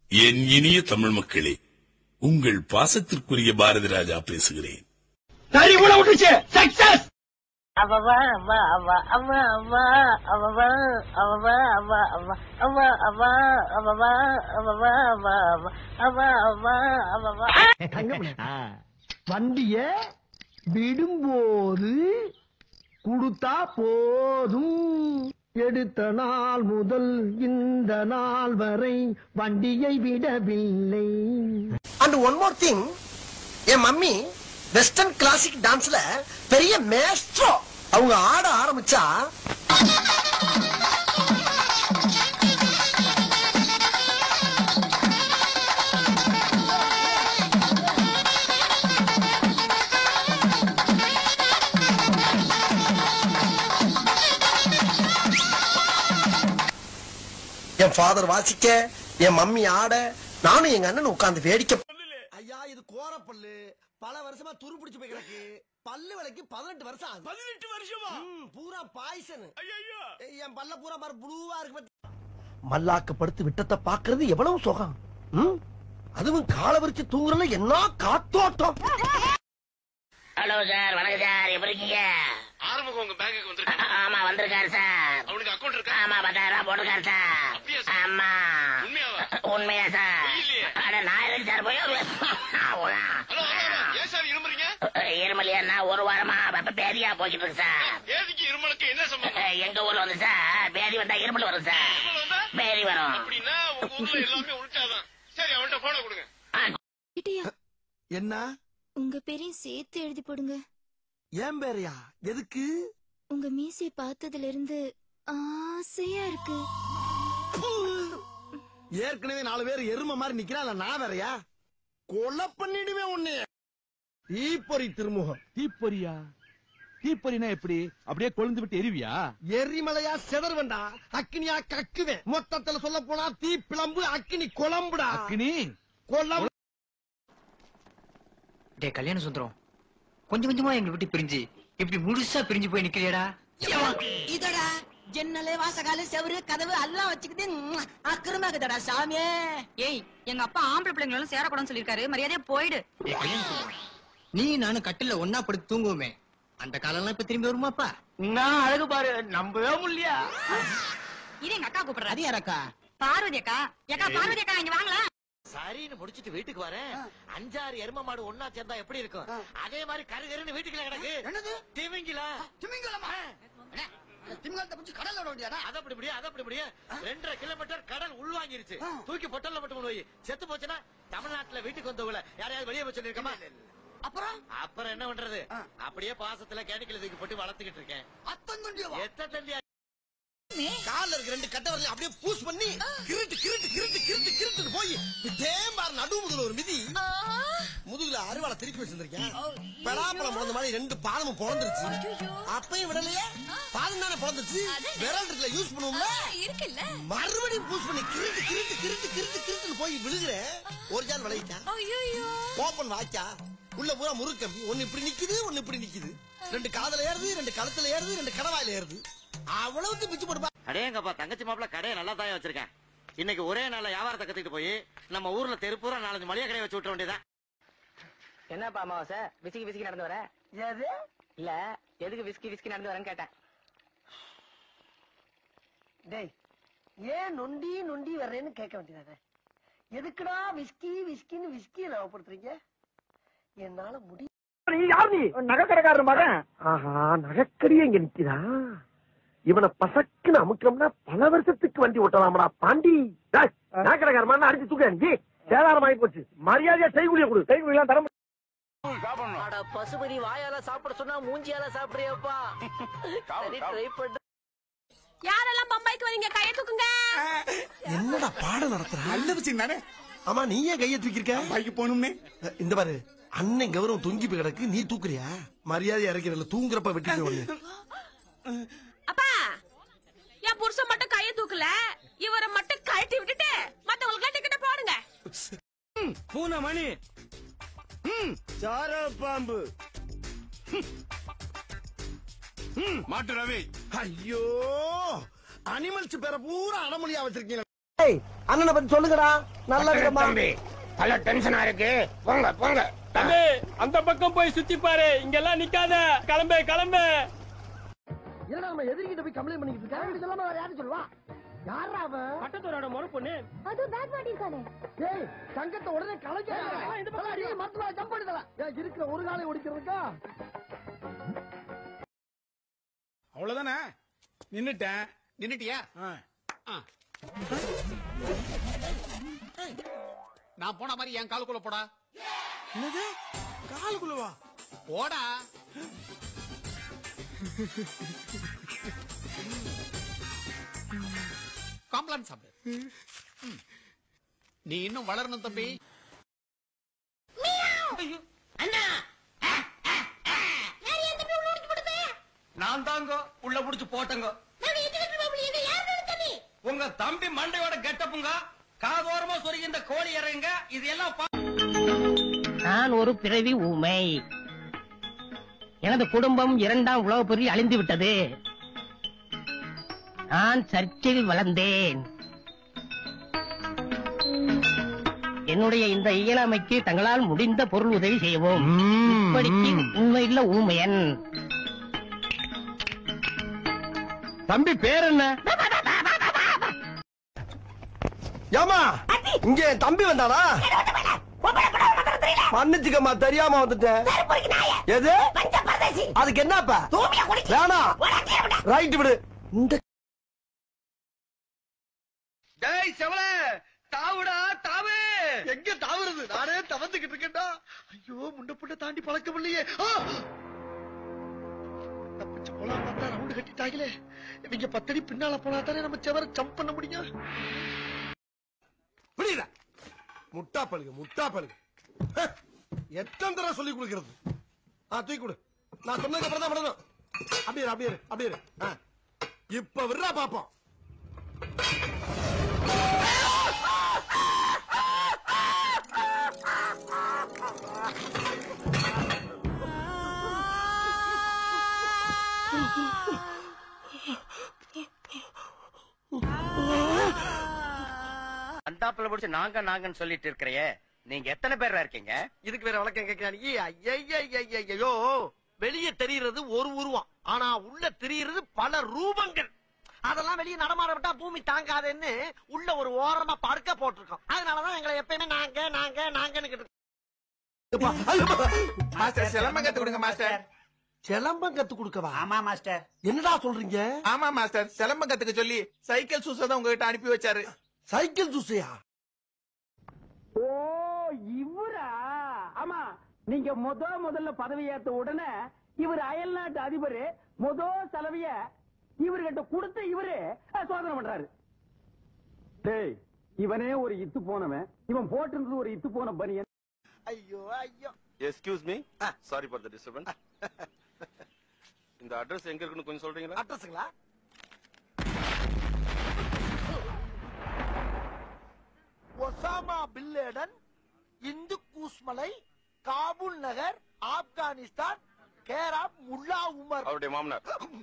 என் இனிய தமிழ் மக்களே உங்கள் பாசத்திற்குரிய பாரதி ராஜா பேசுகிறேன் சரி கூட விட்டுச்சு சக்சஸ் அவவா அவா அவா அவா அவா அவவா அவவா அவா அவா அவா அவா அவவா அவவா அவா அவா அவா அவவா வண்டிய விடும்போது கொடுத்தா போதும் எடுத்த நாள் முதல் இந்த நாள் வரை வண்டியை விடவில்லை அண்ட் ஒன் மோர் திங் என் மம்மி வெஸ்டர்ன் கிளாசிக் டான்ஸ்ல பெரிய மேஸ்ட்ரோ அவங்க ஆட ஆரம்பிச்சா என் ஃபாதர் வாசிக்க என் மம்மி ஆட நானும் எங்க அண்ணன் உட்கார்ந்து வேடிக்கை ஐயா இது கோரப்பல்லு பல வருஷமா துரு பிடிச்சு போய் கிடக்கு பல்லு விலைக்கு பதினெட்டு வருஷம் ஆகுது பதினெட்டு வருஷமா பூரா பாய்சன் என் பல்ல பூரா பாரு ப்ளூவா இருக்கு பாத்தி- மல்லாக்க படுத்து விட்டத்தை பாக்குறது எவ்வளவு சுகம் ம்? அதுவும் கால விரிச்சு தூங்குறதுல என்ன காத்தோட்டம் ஹலோ சார் வணக்கம் சார் எப்படி இருக்கீங்க ஆறுமுகம் உங்க பேங்குக்கு வந்திருக்காங்க ஆமா வந்திருக்காரு சார் அவனுக்கு அக்கௌண்ட் இருக்கா ஆமா பத்தாயிரம் ரூபாய் போட்டிருக்காரு சார் அப்படியா சார்? ஆமா உண்மையாவா? உண்மையா சார் இல்லையே. அட நான் எதுக்கு சார் போய் ஹலோ ஹலோ ஹலோ. ஏன் சார் இருமுறீங்க இருமலியா நான் ஒரு வாரமா வெப்ப பேதியா போய்கிட்டு இருக்கு சார் ஏதிக்கு இருமலுக்கு என்ன சம்பந்தம் எங்க ஊர்ல வந்து சார் பேதி வந்தா இருமல் வரும் சார் இருமல் வந்தா? பேதி வரும் அப்படின்னா உங்க ஊர்ல எல்லாமே உள்டாதான் சரி அவன்கிட்ட போன கொடுங்க கிட்டியா என்ன உங்க பேரையும் சேர்த்து எழுதி போடுங்க ஏன் பேரையா எதுக்கு உங்க மீசையை பார்த்ததுல இருந்து ஆசையா இருக்கு ஏற்கனவே நாலு பேர் எரும மாதிரி நிக்கிறான் நான் வேறயா கொலை பண்ணிடுவேன் உன்னை ஈப்பொறி திருமுகம் தீப்பொறியா தீப்பொறினா எப்படி அப்படியே கொழுந்து விட்டு எரிவியா எரிமலையா செதறுவண்டா அக்கினியா கக்குவேன் மொத்தத்துல சொல்ல போனா தீ பிளம்பு அக்கினி குழம்புடா அக்கினி குழம்பு டே கல்யாண சுந்தரம் கொஞ்சம் கொஞ்சமா எங்களை விட்டு பிரிஞ்சு இப்படி முழுசா பிரிஞ்சு போய் நிக்கிறியடா இதோட ஜன்னலு வாசகாலு செவரு கதவு எல்லாம் வச்சுக்கிட்டு அக்கிரமாக்குதடா சாமியே ஏய் எங்க அப்பா ஆம்பளை பிள்ளைங்களும் சேரக்கூடாதுன்னு சொல்லிருக்காரு மரியாதையா போயிடு டேய் கல்யாண சுந்தரம் நீ நானும் கட்டில ஒன்னா படுத்து தூங்குவோமே அந்த காலம்லாம் இப்ப திரும்பி வருமாப்பா நான் அழகு பாரு நம்பவே முடியலையா இது எங்க அக்கா கூப்பிடுறாரு அது யாரக்கா பார்வதி அக்கா ஏக்கா பார்வதி அக்கா இங்க வாங்கல சரின்னு முடிச்சிட்டு வீட்டுக்கு வரேன் அஞ்சாறு எரும மாடு ஒன்னா சேர்ந்தா எப்படி இருக்கும் அதே மாதிரி கரு கருன்னு வீட்டுக்குள்ள கிடக்கு என்னது திமிங்கிலா திமிங்கலமா திமிங்கலத்தை பிடிச்சி கடல்ல விட வேண்டியதா அது அப்படி முடியும் அது அப்படி முடியும் ரெண்டரை கிலோமீட்டர் கடல் உள்வாங்கிருச்சு தூக்கி பொட்டல்ல மட்டும் கொண்டு போய் செத்து போச்சுன்னா தமிழ்நாட்டுல வீட்டுக்கு வந்தவங்கள யாரையாவது வெளியே போய் சொல்லிருக்கமா அப்புறம் அப்புறம் என்ன பண்றது அப்படியே பாசத்துல கேணிக்கல தூக்கி போட்டு வளர்த்துக்கிட்டு இருக்கேன் எத்த தண்டியா கால்ல இருக்க ரெண்டு கட்டை வரல அப்படியே பூஸ் பண்ணி கிருட்டு கிருட்டு கிருட்டு கிருட்டு கிருட்டு போய் தேம்பார் நடு முதுகுல ஒரு மிதி முதுகுல அருவாளை திருப்பி வச்சிருந்திருக்கேன் பலாப்பழம் பிறந்த மாதிரி ரெண்டு பாதமும் பிறந்துருச்சு அப்பயும் விடலையே பாதம் தானே பிறந்துச்சு விரல் இருக்குல்ல யூஸ் பண்ணுவோம்ல இருக்குல்ல மறுபடியும் பூஸ் பண்ணி கிருட்டு கிருட்டு கிருட்டு கிருட்டு கிருட்டுன்னு போய் விழுகிறேன் ஒரு ஜான் விளையிட்டேன் ஐயோ ஓப்பன் வாச்சா உள்ள பூரா முறுக்கம்பி ஒண்ணு இப்படி நிக்குது ஒண்ணு இப்படி நிக்குது ரெண்டு காதுல ஏறுது ரெண்டு கழுத்துல ஏறுது ரெண்டு கடவாயில ஏறுது அவ்வளவுக்கு பிச்சு போடுப்பா அடேங்கப்பா தங்கச்சி மாப்பிள கடையை நல்லா தான் வச்சிருக்கேன் இன்னைக்கு ஒரே நாள்ல வியாபாரத்தை கத்துக்கிட்டு போய் நம்ம ஊர்ல தெருப்பூரா நாலஞ்சு மளிகை கடையை வச்சு விட்ட வேண்டியதான் என்னப்பா அமாவாசை விசிக்கி விசிக்கி நடந்து வர ஏது இல்ல எதுக்கு விஸ்கி விஸ்கி நடந்து வரேன்னு கேட்டேன் டேய் ஏன் நொண்டி நொண்டி வர்றேன்னு கேட்க வேண்டியதானே எதுக்குடா விஸ்கி விஸ்கின்னு விஸ்கியை ஞாபகப்படுத்துறீங்க என்னால முடியும் நீ யார் நீ நகைக்கடைக்காரர் மகன் ஆஹா நகைக்கடியே இங்க நிக்கிறா இவனை பசக்குன்னு அமுக்கம்னா பல வருஷத்துக்கு வண்டி ஓட்டலாமடா பாண்டி டேய், நகைக்கடைக்காரன் அடிச்சு தூக்க நீ சேதாரம் ஆகி போச்சு மரியாதையா செய்கூலிய கொடு கைக்குலாம் தர அட பசுபதி வாயால சாப்பிட சொன்னா மூஞ்சியால சாப்பிடுறியப்பா சரி ட்ரை பண்ணு யாரெல்லாம் பம்பாய்க்கு வரீங்க கையை தூக்குங்க என்னடா பாடம் நடத்துற நல்ல விஷயம் தானே ஆமா நீ ஏன் கையை தூக்கிருக்க பைக்கு போகணும்னே இந்த பாரு அண்ணன் கௌரவம் தொங்கி போய் கிடக்கு நீ தூக்குறியா மரியாதை இறக்கிறல தூங்குறப்ப வெட்டிட்டு ஒண்ணு அப்பா என் புருஷன் மட்டும் கையை தூக்கல இவரை மட்டும் கழட்டி விட்டுட்டு மத்தவங்களுக்கு டிக்கெட்ட போடுங்க பூனை மணி சார பாம்பு மாட்டு ரவி ஐயோ அனிமல்ஸ் பேர பூரா அடமொழியா வச்சிருக்கீங்க அண்ணனை பத்தி சொல்லுங்கடா நல்ல விதமா பல டென்ஷனா இருக்கு போங்க போங்க தம்பி அந்த பக்கம் போய் சுத்தி பாரு இங்கெல்லாம் நிக்காத கிளம்பு கிளம்பு என்னடா நம்ம எதிர்கிட்ட போய் கம்ப்ளைண்ட் பண்ணிக்கிட்டு இருக்கேன் இதெல்லாம் வேற யாரும் சொல்லுவா யாரா அவன் பட்டத்தோரோட முறை பொண்ணு அது பேட் பாடி இருக்கானே டேய் சங்கத்தை உடனே கலைக்க மத்தமா ஜம்ப் பண்ணுதல இருக்கிற ஒரு காலை ஒடிக்கிறதுக்கா அவ்வளவுதானே நின்னுட்டேன் நின்னுட்டியா நான் போன மாதிரி என் காலுக்குள்ள போடா என்னது காலுக்குள்ளவா போடா காம்ப்ளான் சாப்பிடு ம். நீ இன்னும் வளரணும் தம்பி நான் தாங்க உள்ள புடிச்சு போட்டங்க உங்க தம்பி மண்டையோட கெட்டப்புங்க காதோரமா சொருகின்ற கோழி இறங்க இது எல்லாம் பா- நான் ஒரு பிறவி ஊமை எனது குடும்பம் இரண்டாம் உலகப் போரில் அழிந்து விட்டது நான் சர்ச்சில் வளர்ந்தேன் என்னுடைய இந்த இயலாமைக்கு தங்களால் முடிந்த பொருள் உதவி செய்யவும் இப்படிக்கு உண்மையுள்ள ஊமையன் தம்பி பேர் என்ன ஏமா இங்க என் தம்பி வந்தானா மன்னிச்சுக்கம்மா தெரியாம வந்துட்டேன் எது அதுக்கு என்னப்பா வேணாம் ரைட் விடு இந்த டேய் செவல தாவுடா தாவு எங்க தாவுறது நானே தவந்துகிட்டு இருக்கேன்டா ஐயோ முண்ட புண்ட தாண்டி பழக்கம் இல்லையே ஆ! தப்பிச்சு போலாம் பார்த்தா ரவுண்டு கட்டிட்டாங்களே இவங்க பத்தடி பின்னால போனா தானே நம்ம செவர ஜம்ப் பண்ண முடியும் புரியல முட்டா பழுகு முட்டா பழுகு ஹ, எத்தனை தடவை சொல்லி கொடுக்கிறது ஆ தூக்கி கொடு நான் சொன்னதுக்கு அப்புறம் தான் விடணும் அப்படியே இரு, அப்படியே இரு, அப்படியே இரு. ஆ. இப்ப விடுறா பாப்போம் அந்தாப்புல பிடிச்சு நாங்க நாங்கன்னு சொல்லிட்டு இருக்கிறையே நீங்க எத்தனை பேர் இருக்கீங்க இதுக்கு வேற வழக்கம் கேட்கிறான் ஐயோ வெளியே தெரிகிறது ஒரு உருவம் ஆனா உள்ள தெரிகிறது பல ரூபங்கள் அதெல்லாம் வெளியே நடமாட விட்டா பூமி தாங்காதுன்னு உள்ள ஒரு ஓரமா படுக்க போட்டிருக்கோம் அதனாலதான் எங்களை எப்பயுமே நாங்க நாங்க நாங்கன்னு மாஸ்டர் சிலம்பம் கத்து கொடுங்க மாஸ்டர் சிலம்பம் கத்து கொடுக்கவா ஆமா மாஸ்டர் என்னடா சொல்றீங்க ஆமா மாஸ்டர் சிலம்பம் கத்துக்க சொல்லி சைக்கிள் சூச தான் உங்ககிட்ட அனுப்பி வச்சாரு சைக்கிள் ஜூஸையா ஓ இவரா ஆமா நீங்க முத முதல்ல பதவி ஏத்த உடனே இவர் அயல் நாட்டு அதிபர் முத செலவிய இவர்கிட்ட கொடுத்த இவரு அஹ், சோதனை பண்றாரு டேய் இவனே ஒரு இத்து போனவன் இவன் போட்டிருந்தது ஒரு இத்து போன பனியன் ஐயோ ஐயோ excuse me sorry for the disturbance இந்த அட்ரஸ் எங்க இருக்குன்னு கொஞ்சம் சொல்றீங்களா அட்ரஸுங்களா ஒசாமா பில்லேடன் இந்து கூஸ்மலை காபூல் நகர் ஆப்கானிஸ்தான் கேராப் முல்லா உமர் அவருடைய மாமனார்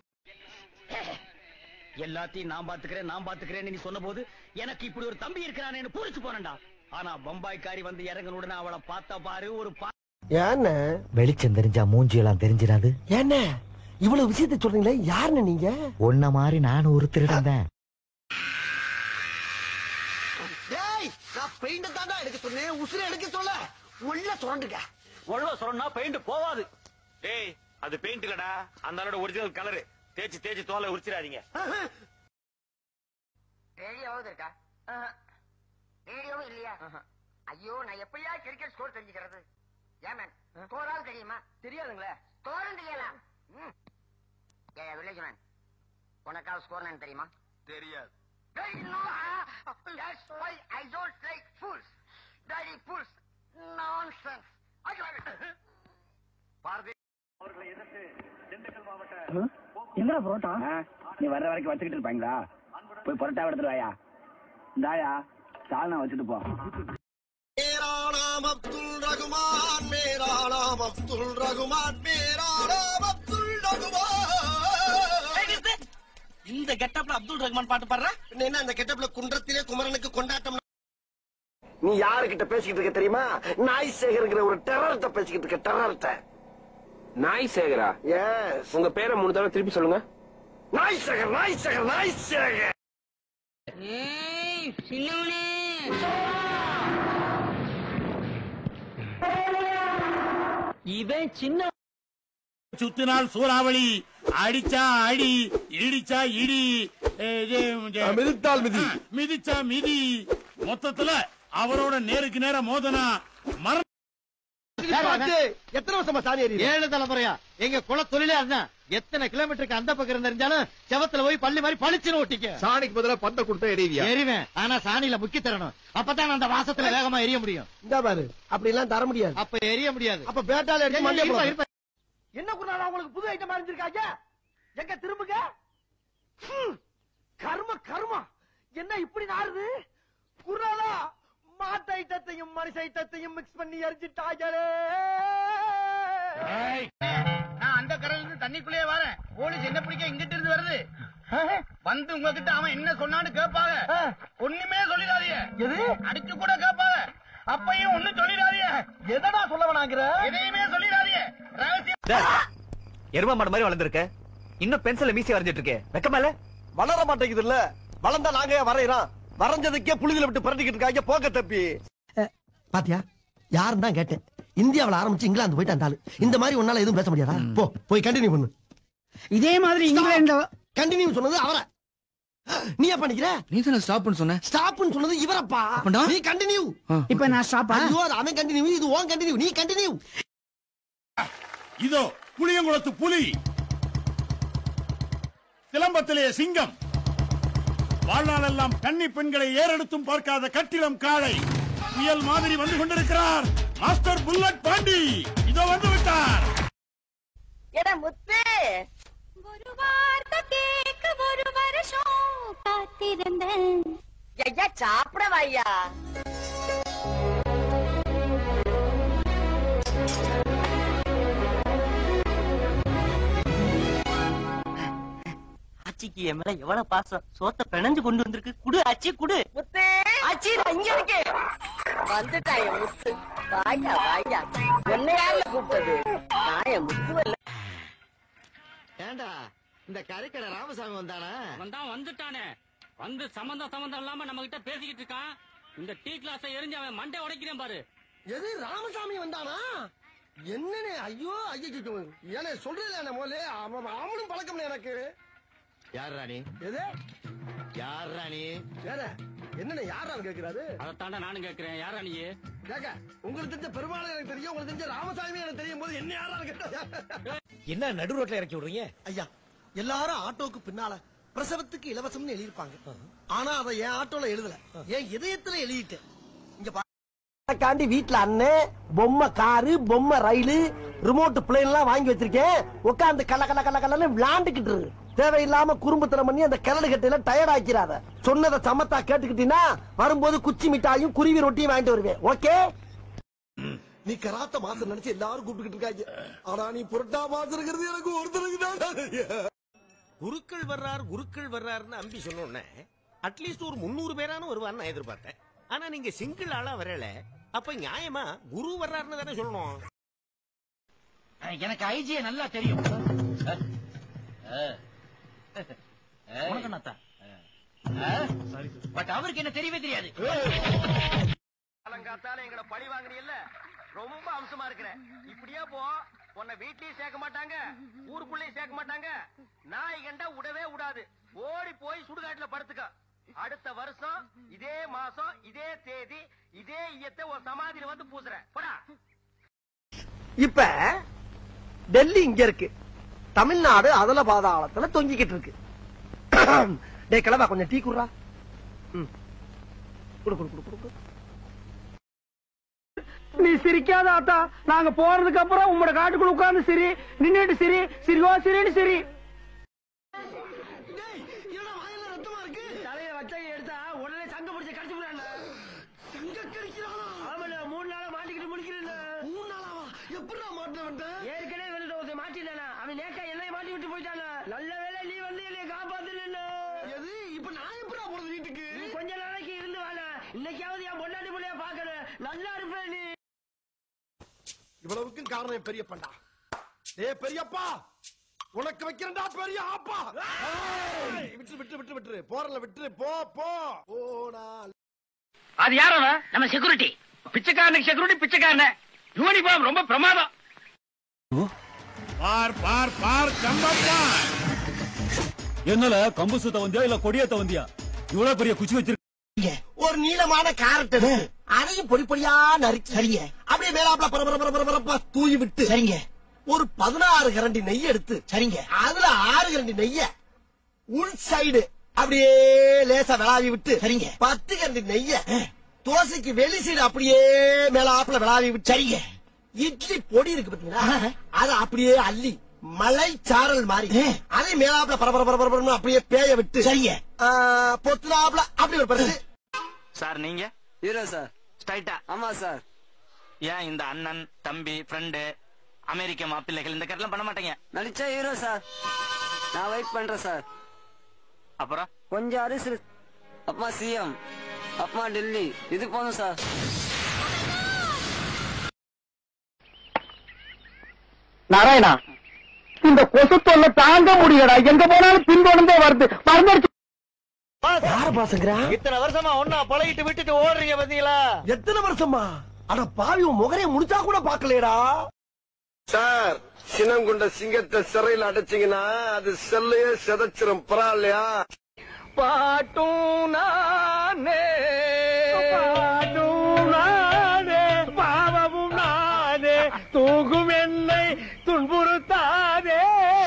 எல்லாத்தையும் நான் பாத்துக்கிறேன் நான் பாத்துக்கிறேன்னு நீ சொன்ன போது எனக்கு இப்படி ஒரு தம்பி இருக்கிறானேன்னு பூரிச்சு போனேன்டா ஆனா பம்பாய்க்காரி வந்து இறங்கின உடனே அவளை பார்த்தா பாரு ஒரு பா ஏன்னு வெளிச்சம் தெரிஞ்சா மூஞ்சி எல்லாம் தெரிஞ்சிடாது என்ன இவ்வளவு விஷயத்தை சொல்றீங்களே யாருன்னு நீங்க உன்ன மாதிரி நானும் ஒரு திருடன் தான் டேய் நான் பெயிண்ட் தாண்டா எடுக்க சொன்னேன் உசுரை எடுக்க சொல்ல உள்ள சுரண்டுங்க உள்ள சொன்னா பெயிண்ட் போவாது டேய் அது பெயிண்ட் இல்லடா அந்த ஆளோட ஒரிஜினல் கலர் தேய்ச்சி தேய்ச்சி தோலை உரிச்சிடாதீங்க ரேடியோவாவது இருக்கா ரேடியோவும் இல்லையா ஐயோ நான் எப்படியா கிரிக்கெட் ஸ்கோர் தெரிஞ்சுக்கிறது ஏன் மேன் ஸ்கோராவது தெரியுமா தெரியாதுங்களே ஸ்கோரும் தெரியாதா ம் ஏ வில்லேஜ் மேன் உனக்காவது ஸ்கோர் நான் தெரியுமா தெரியாது Very no, uh, that's why I don't like fools. Daddy fools. Nonsense. I got it. Bharathi என்னடா புரோட்டா நீ வர்ற வரைக்கும் வச்சுக்கிட்டு இருப்பாங்களா போய் புரோட்டா எடுத்துட்டு வாயா இந்தாயா சால்னா வச்சுட்டு போ मेरा नाम अब्दुल रघुमान मेरा नाम अब्दुल रघुमान मेरा नाम अब्दुल रघुमान இந்த கெட்டப்ல அப்துல் ரஹ்மான் பாட்டு பாடுற என்ன அந்த கெட்டப்ல குன்றத்திலே குமரனுக்கு கொண்டாட்டம் நீ யாருகிட்ட பேசிக்கிட்டு இருக்க தெரியுமா நாய் சேகர்ங்கிற ஒரு டெரர்ட்ட பேசிக்கிட்டு இருக்க டெரர்ட்ட நாய் சேகரா எஸ் உங்க பேரை மூணு தடவை திருப்பி சொல்லுங்க நாய் சேகர் நாய் சேகர் நாய் சேகர் இவன் சின்ன சுத்தினால் சூறாவளி அடிச்சா அடி இடிச்சா இடி ஏ, இது, இது, மிதித்தால் மிதி. ஆ, மிதிச்சா மிதி மொத்தத்துல அவரோட நேருக்கு நேர மோதனா மரண எத்தனை வருஷமா சாணி எறியுது? ஏழு தலைமுறையா எங்க குல தொழிலே அதுதான் எத்தனை கிலோமீட்டருக்கு அந்த பக்கம் தெரிஞ்சாலும் செவத்துல போய் பள்ளி மாதிரி பளிச்சுன்னு ஒட்டிக்க சாணிக்கு பதிலா பந்த கொடுத்தா எறிவியா எரிவேன் ஆனா சாணியில முக்கி தரணும் அப்பதான் அந்த வாசத்துல வேகமா எரிய முடியும் இந்த பாரு அப்படி எல்லாம் தர முடியாது அப்ப எரிய முடியாது அப்ப பேட்டால எடுத்து ஏங்க, மண்டையை இருப்பா, போடு. இருப்பா. என்ன குருநாதா உங்களுக்கு புது ஐட்டம் அறிஞ்சிருக்காங்க எங்க திரும்புங்க ஹம், கர்ம கர்மா என்ன இப்படி நாறுது குருநாதா மாட்டு ஐட்டத்தையும் மனுஷ ஐட்டத்தையும் மிக்ஸ் பண்ணி எரிஞ்சிட்டாங்களே நான் அந்த கரையில இருந்து தண்ணிக்குள்ளேயே வரேன் போலீஸ் என்ன பிடிக்க இங்கிட்ட இருந்து வருது வந்து உங்ககிட்ட அவன் என்ன சொன்னான்னு கேட்பாங்க ஒண்ணுமே சொல்லிடாதீங்க எது அடிச்சு கூட கேட்பாங்க அப்பையும் ஒண்ணும் சொல்லிடாதீங்க எதடா சொல்ல வேணாங்கிற எதையுமே சொல்லிடாதீங்க ரகசியம் எரும மாடு மாதிரி வளர்ந்துருக்க இன்னும் பென்சில மீசி வரைஞ்சிட்டு இருக்கே வெக்கமா இல்ல வளர மாட்டேங்குது இல்ல வளர்ந்தா நாங்க ஏன் வரையறோம் வரைஞ்சதுக்கே புழுதில விட்டு பரட்டிக்கிட்டு இருக்காங்க போக்க தப்பி பாத்தியா யாருன்னு தான் கேட்டேன் இந்தியாவுல ஆரம்பிச்சு இங்கிலாந்து போயிட்டு அந்த ஆளு இந்த மாதிரி உன்னால எதுவும் பேச முடியாதா போ போய் கண்டினியூ பண்ணு இதே மாதிரி இங்கிலாந்து கண்டினியூ சொன்னது அவரை நீ ஏன் பண்ணிக்கிற நீ தானே ஸ்டாப்னு சொன்ன ஸ்டாப்னு சொன்னது இவரப்பா அப்பண்டா? நீ கண்டினியூ இப்ப நான் ஸ்டாப்பா ஐயோ அது அவன் கண்டினியூ இது ஓன் கண்டினியூ நீ கண்டினியூ இதோ புளியங்குளத்து புலி சிலம்பத்திலே சிங்கம் வாழ்நாளெல்லாம் கன்னி பெண்களை ஏறெடுத்தும் பார்க்காத கட்டிடம் காளை புயல் மாதிரி வந்து கொண்டிருக்கிறார் மாஸ்டர் புல்லட் பாண்டி இதோ வந்து விட்டார் எட முத்து ஒரு வார்த்தை கேட்க ஒரு வருஷம் காத்திருந்தேன் ஐயா சாப்பிட வாய்யா ஆச்சிக்கு என் மேல எவ்வளவு பாசம் சோத்த பிணைஞ்சு கொண்டு வந்திருக்கு குடு ஆச்சி குடு முத்து ஆச்சி நான் இங்க இருக்கே வந்துட்டாய முத்து வாயா வாயா என்ன யாருல கூப்பிட்டது நான் என் முத்து வரல ஏண்டா இந்த கரைக்கடை ராமசாமி வந்தானா வந்தான் வந்துட்டானே வந்து சம்பந்தம் சம்பந்தம் இல்லாம நம்ம கிட்ட பேசிக்கிட்டு இருக்கான் இந்த டீ கிளாஸை எரிஞ்சு அவன் மண்டை உடைக்கிறேன் பாரு எது ராமசாமி வந்தானா என்னனே ஐயோ ஐயோ ஏனே சொல்றேன் முதல்ல அவன் அவனும் பழக்கம் எனக்கு யார் ராணி எது யார் ராணி வேற என்னண்ணே யாரா கேக்குறாரு அதைத்தாண்டா நானும் கேட்கிறேன் யாரா நீ கேக்க உங்களுக்கு தெரிஞ்ச பெருமாள் எனக்கு தெரியும் உங்களுக்கு தெரிஞ்ச ராமசாமி எனக்கு தெரியும் போது என்ன யாரா கேட்டா என்ன நடு ரோட்ல இறக்கி விடுறீங்க ஐயா எல்லாரும் ஆட்டோக்கு பின்னால பிரசவத்துக்கு இலவசம்னு எழுதியிருப்பாங்க ஆனா அதை என் ஆட்டோல எழுதல என் இதயத்துல எழுதிட்டேன் இங்க காண்டி வீட்டுல அண்ணன் பொம்மை காரு பொம்மை ரயிலு ரிமோட் பிளேன் எல்லாம் வாங்கி வச்சிருக்கேன் உட்காந்து கல கல கல கலன்னு விளாண்டுக்கிட்டு இருக்கு தேவையில்லாம குறும்புத்தனம் பண்ணி அந்த கிரடு கட்டையில டயர்ட் ஆக்கிறாத சொன்னதை சமத்தா கேட்டுக்கிட்டீங்கன்னா வரும்போது குச்சி மிட்டாயும் குருவி ரொட்டியும் வாங்கிட்டு வருவேன் ஓகே நீ கராத்த மாசம் நினைச்சு எல்லாரும் கூப்பிட்டுக்கிட்டு இருக்காங்க ஆனா நீ புரட்டா மாசம் இருக்கிறது எனக்கு ஒருத்தருக்கு தான் குருக்கள் வர்றார் குருக்கள் வர்றாருன்னு அம்பி சொன்னோன்னே அட்லீஸ்ட் ஒரு முன்னூறு பேரான வருவார்னு நான் எதிர்பார்த்தேன் ஆனா நீங்க சிங்கிள் ஆளா வரல அப்ப நியாயமா குரு வர்றாருன்னு தானே சொல்லணும் எனக்கு ஐஜிய நல்லா தெரியும் பட் அவருக்கு என்ன தெரியவே தெரியாது காலங்காத்தால எங்களை பழி வாங்குறீல்ல ரொம்ப அம்சமா இருக்கிற இப்படியே போ உன்னை வீட்லயும் சேர்க்க மாட்டாங்க ஊருக்குள்ளயும் சேர்க்க மாட்டாங்க நாய் கண்டா விடவே விடாது ஓடி போய் சுடுகாட்டுல படுத்துக்க அடுத்த வருஷம் இதே மாசம் இதே தேதி இதே ஈயத்தை ஒரு சமாதியில வந்து பூசுறேன் போடா இப்ப டெல்லி இங்க இருக்கு தமிழ்நாடு அதல பாதாளத்துல தொங்கிக்கிட்டு இருக்கு டேய் கிளம்பா கொஞ்சம் டீ குடுறா ம். குடு குடு குடு குடு, குடு நீ சிரிக்காத ஆத்தா நாங்க போறதுக்கு அப்புறம் உங்களோட காட்டுக்குள்ள உட்கார்ந்து சிரி நின்னுட்டு சிரி சிரிவா சிரின்னு சிரி தலையில வச்ச எடுத்தா உடனே சங்க பிடிச்ச கடிச்சு விடுறாங்க சங்க கடிக்கிறானா ஆமாண்ணா மூணு நாளா மாட்டிக்கிட்டு முடிக்கிறேன் மூணு நாளாவா எப்படிடா மாட்டின ஏற்கனவே வந்துட்டு மாட்டினா அவன் நேக்கா என்னை மாட்டி விட்டு போயிட்டானா நல்ல வேளை நீ வந்து என்னை காப்பாத்துனா எது இப்ப நான் எப்படா போறது வீட்டுக்கு நீ கொஞ்ச நாளைக்கு இருந்து வாழ இன்னைக்காவது என் பொண்டாட்டி பிள்ளைய பாக்கணும் நல்லா இருப்ப நீ இவ்வளவுக்கும் காரணம் என் பெரியப்பன்டா ஏ பெரியப்பா உனக்கு வைக்கிறேன்டா பெரிய ஆப்பா ஏய், விட்டு விட்டு விட்டு விட்டு போறல விட்டு போ போ போடா அது யார் அவன் நம்ம செக்யூரிட்டி பிச்சைக்காரனுக்கு செக்யூரிட்டி பிச்சைக்காரன யூனிஃபார்ம் ரொம்ப பிரமாதம் பார் பார் பார் கம்பப்பா என்னல கம்பு சுத்த வந்தியா இல்ல கொடியத்த வந்தியா இவ்வளவு பெரிய குச்சி வச்சிருக்க ஒரு நீளமான கேரட் எடுத்து அதையும் பொடி பொடியா நறுக்கி சரிங்க அப்படியே மேலாப்ல பரபர பரபர பரப்பா தூவி விட்டு சரிங்க ஒரு பதினாறு கரண்டி நெய் எடுத்து சரிங்க அதுல ஆறு கரண்டி நெய்ய உள் சைடு அப்படியே லேசா விளாவி விட்டு சரிங்க பத்து கரண்டி நெய்ய தோசைக்கு வெளி சைடு அப்படியே மேலாப்ல விளாவி விட்டு சரிங்க இட்லி பொடி இருக்கு பாத்தீங்களா அத அப்படியே அள்ளி மலை சாரல் மாதிரி அதே மேலாப்ல பரபர பரபரன்னு அப்படியே பேய விட்டு சரிங்க பொத்துனாப்ல அப்படி ஒரு பரிசு சார் நீங்க ஹீரோ சார் ஸ்ட்ரைட்டா ஆமா சார் ஏன் இந்த அண்ணன் தம்பி ஃப்ரெண்டு அமெரிக்க மாப்பிள்ளைகள் இந்த கட்டெல்லாம் பண்ண மாட்டீங்க நடிச்சா ஹீரோ சார் நான் வெயிட் பண்றேன் சார் அப்புறம் கொஞ்சம் அரிசி அப்பா சிஎம் அப்பா டெல்லி இது போதும் சார் நாராயணா இந்த கொசு தொல்லை தாங்க முடியலடா எங்க போனாலும் பின்தொடர்ந்தே வருது மறந்துடுச்சு யார பாசங்கிறா இத்தனை வருஷமா ஒன்னா பழகிட்டு விட்டுட்டு ஓடுறீங்க பாத்தீங்களா எத்தனை வருஷமா அட பாவி உன் முகரைய முடிச்சா கூட பாக்கலையடா சார் சினம் கொண்ட சிங்கத்தை சிறையில் அடைச்சீங்கன்னா அது செல்லையே செதைச்சிரும் பரவாயில்லையா பாட்டும் நானே பாட்டும் நானே பாவமும் நானே தூகும் என்னை துன்புறுத்தாதே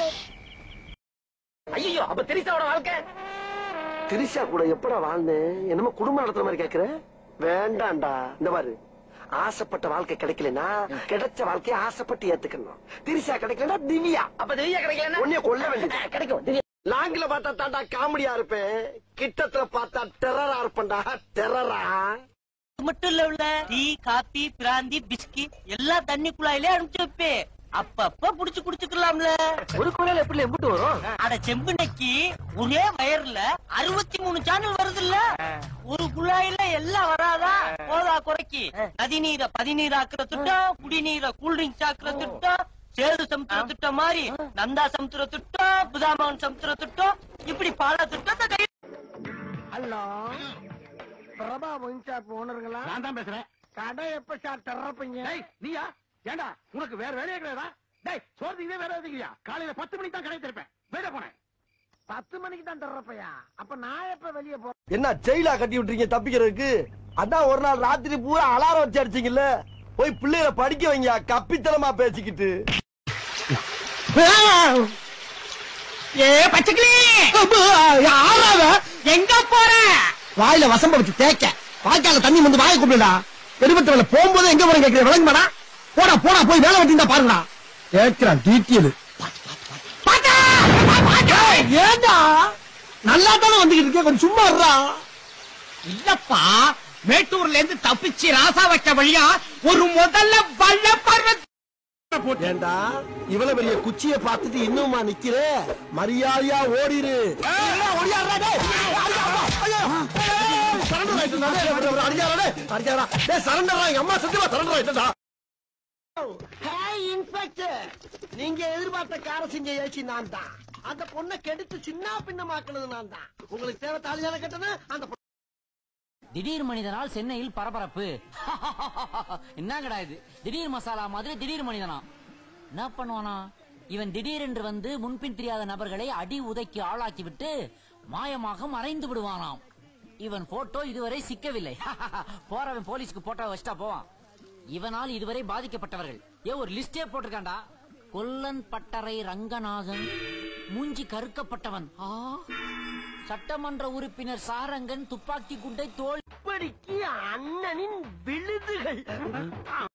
ஐயோ அப்ப திரிசாவோட வாழ்க்கை திரிஷா கூட எப்படா வாழ்ந்தேன் என்னமோ குடும்பம் நடத்துற மாதிரி கேக்குற வேண்டாம்டா இந்த பாரு ஆசைப்பட்ட வாழ்க்கை கிடைக்கலனா கிடைச்ச வாழ்க்கைய ஆசைப்பட்டு ஏத்துக்கணும் திரிஷா கிடைக்கலனா திவ்யா அப்ப திவ்யா கிடைக்கலன்னா உன்னைய கொல்ல வேண்டியது கிடைக்கும் திவ்யா லாங்கில பார்த்தா தாண்டா காமெடியா இருப்பேன் கிட்டத்துல பார்த்தா டெரரா இருப்பேன்டா டெரரா மட்டும் இல்ல உள்ள டீ காபி பிராந்தி பிஸ்கி எல்லாம் தண்ணி குழாயிலே அனுப்பிச்சு வைப்பேன் அப்பப்ப புடிச்சு குடிச்சுக்கலாம்ல ஒரு குரல் எப்படி எம்பிட்டு வரும் அட செம்புனைக்கு ஒரே வயர்ல அறுபத்தி மூணு சேனல் வருது இல்ல ஒரு குழாயில எல்லாம் வராதா போதா குறைக்கு நதிநீரை பதிநீராக்குற திட்டம் குடிநீரை கூல்ட்ரிங்க்ஸ் ஆக்குற திட்டம் சேது சமுத்திர திட்டம் மாதிரி நந்தா சமுத்திர திட்டம் புதாமகன் சமுத்திர திட்டம் இப்படி பல திட்டத்தை கை ஹலோ பிரபா ஒயின் ஷாப் ஓனருங்களா நான் தான் பேசுறேன் கடை எப்ப சார் திறப்பீங்க டேய் நீயா ஏண்டா உனக்கு வேற வேலையே கிடையாதா டேய் சோர்த்திக்கிட்டே வேற எதுக்குயா காலையில பத்து மணிக்கு தான் கடை திறப்பேன் வெளிய போனேன் பத்து மணிக்கு தான் திறப்பையா அப்ப நான் எப்ப வெளியே போ என்ன ஜெயிலா கட்டி விட்டுறீங்க தப்பிக்கிறதுக்கு அதான் ஒரு நாள் ராத்திரி பூரா அலாரம் வச்சு அடிச்சீங்கல்ல போய் பிள்ளைகளை படிக்க வைங்க கப்பித்தனமா பேசிக்கிட்டு ஏ பச்சைக்கிளி யாராவ எங்க போற வாயில வசம்ப வச்சு தேய்க்க வாய்க்கால தண்ணி வந்து வாயை கூப்பிடுடா பெருமத்தவள போகும்போது எங்க போற கேட்கிற விளங்குமாடா போடா போடா போய் வேலை வெட்டிந்தா பாருங்கடா கேட்கிறான் டீட்டியல் ஏண்டா நல்லா தானே வந்துகிட்டு இருக்கேன் கொஞ்சம் சும்மா இருடா இல்லப்பா மேட்டூர்ல இருந்து தப்பிச்சு ராசா வைக்க வழியா ஒரு முதல்ல வல்ல பர்வத் ஏண்டா இவ்வளவு பெரிய குச்சிய பார்த்துட்டு இன்னுமா நிக்கிற மரியாதையா ஓடிரு எல்லாம் ஓடியாடுறா டேய். ஐயா, அம்மா, ஐயா. ஏய், surrender ஆயிட்டுடா, டேய், டேய், டேய், அடிக்காதடா, டேய், அடிக்காதடா. டேய், surrender ஆ, எங்க அம்மா சத்தியமா surrender ஆயிட்டுடா. ஹாய் இன்ஸ்பெக்டர் நீங்க எதிர்பார்த்த கார செஞ்ச ஏச்சி நான் தான் அந்த பொண்ணை கெடுத்து சின்ன பின்னமாக்குனது நான் தான் உங்களுக்கு தேவை தாலியான கட்டணம் அந்த பொண்ணு- திடீர் மனிதனால் சென்னையில் பரபரப்பு என்னங்கடா இது திடீர் மசாலா மாதிரி திடீர் மனிதனா என்ன பண்ணுவானா இவன் திடீரென்று வந்து முன்பின் தெரியாத நபர்களை அடி உதைக்கு ஆளாக்கி விட்டு மாயமாக மறைந்து விடுவானாம் இவன் போட்டோ இதுவரை சிக்கவில்லை போறவன் போலீஸ்க்கு போட்டோ வச்சுட்டா போவான் இவனால் இதுவரை பாதிக்கப்பட்டவர்கள் ஏ ஒரு லிஸ்டே போட்டிருக்கான்டா கொல்லன் பட்டறை ரங்கநாதன் மூஞ்சி கருக்கப்பட்டவன் ஆ சட்டமன்ற உறுப்பினர் சாரங்கன் துப்பாக்கி குண்டை தோல் இப்படிக்கு அண்ணனின் விழுதுகள்